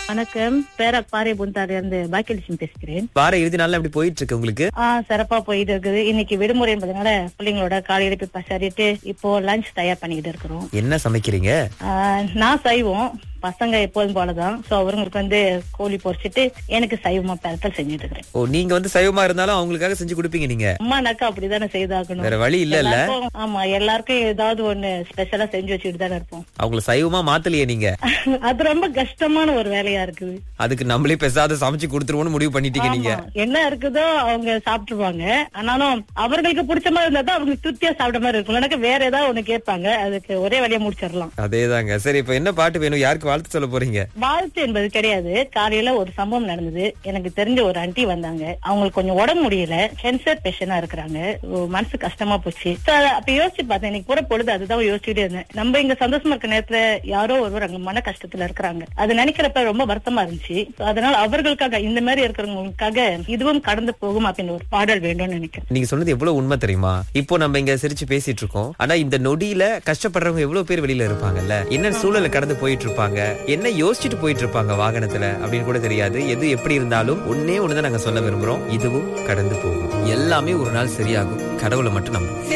வணக்கம் பேரக் பாறை புந்தாரில இருந்து பாக்கியலட்சுமி பேசுகிறேன் வார இறுதி நாள்ல எப்படி போயிட்டு இருக்கு உங்களுக்கு ஆ சிறப்பா போயிட்டு இருக்குது இன்னைக்கு விடுமுறை என்பதனால பிள்ளைங்களோட காலையில போய் பசாரிட்டு இப்போ லஞ்ச் தயார் பண்ணிக்கிட்டு இருக்கிறோம் என்ன சமைக்கிறீங்க ஆ, நான் சைவம் பசங்க எப்போதும் போலதான் சோ அவங்களுக்கு வந்து கோழி பொரிச்சிட்டு எனக்கு சைவமா பெரட்டல் செஞ்சுட்டு இருக்கிறேன் ஓ நீங்க வந்து சைவமா இருந்தாலும் அவங்களுக்காக செஞ்சு கொடுப்பீங்க நீங்க அம்மானாக்கா அப்படிதானே செய்தாகணும் வேற வழி இல்ல இல்ல எல்லாருக்கும்- ஆமா எல்லாருக்கும் ஏதாவது ஒண்ணு ஸ்பெஷலா செஞ்சு வச்சுட்டு தானே இருப்போம் அவங்கள சைவமா மாத்தலையே நீங்க அது ரொம்ப கஷ்டமான ஒரு வேலையா இருக்குது அதுக்கு நம்மளே பெசாத சமைச்சு கொடுத்துருவோம்னு முடிவு பண்ணிட்டீங்க நீங்க ஆமா. என்ன இருக்குதோ அவங்க சாப்பிட்டுருவாங்க ஆனாலும் அவர்களுக்கு பிடிச்ச மாதிரி இருந்தா தான் அவங்களுக்கு திருப்தியா சாப்பிட்ட மாதிரி இருக்கும் எனக்கு வேற ஏதாவது ஒண்ணு கேட்பாங்க அதுக்கு ஒரே வழியா முடிச்சிடலாம் அதேதாங்க சரி இப்ப என்ன பாட்டு வேணும் யாருக்கு வாழ்த்து சொல்ல போறீங்க வாழ்த்து என்பது கிடையாது காலையில ஒரு சம்பவம் நடந்தது எனக்கு தெரிஞ்ச ஒரு ஆண்டி வந்தாங்க அவங்களுக்கு கொஞ்சம் உடம்பு முடியல கேன்சர் பேஷண்டா இருக்கிறாங்க ஓ, மனசு கஷ்டமா போச்சு So, அத அப்ப யோசிச்சு பார்த்தேன் இன்னைக்கு கூட பொழுது அதுதான் யோசிச்சுட்டே இருந்தேன் நம்ம இங்க சந்தோஷமா இருக்க நேரத்துல யாரோ ஒருவர் அங்க மன கஷ்டத்துல இருக்கிறாங்க அது நினைக்கிறப்ப ரொம்ப வருத்தமா இருந்துச்சு So, அதனால அவர்களுக்காக இந்த மாதிரி இருக்கிறவங்களுக்காக இதுவும் கடந்து போகும் அப்படின்னு ஒரு பாடல் வேண்டும்னு நினைக்கிறேன் நீங்க சொன்னது எவ்வளவு உண்மை தெரியுமா இப்போ நம்ம இங்க சிரிச்சு பேசிட்டு இருக்கோம் ஆனா இந்த நொடியில கஷ்டப்படுறவங்க எவ்வளவு பேர் வெளியில இருப்பாங்கல்ல என்ன சூழலை கடந்து போயிட்டு இருப்பாங்க என்ன யோசிச்சுட்டு போயிட்டு இருப்பாங்க வாகனத்துல அப்படின்னு கூட தெரியாது எது எப்படி இருந்தாலும் ஒன்னே ஒண்ணுதான் நாங்க சொல்ல விரும்புறோம் இதுவும் கடந்து போகும் எல்லாமே ஒரு நாள் சரியாகும் கடவுளை மட்டும் நம்பும்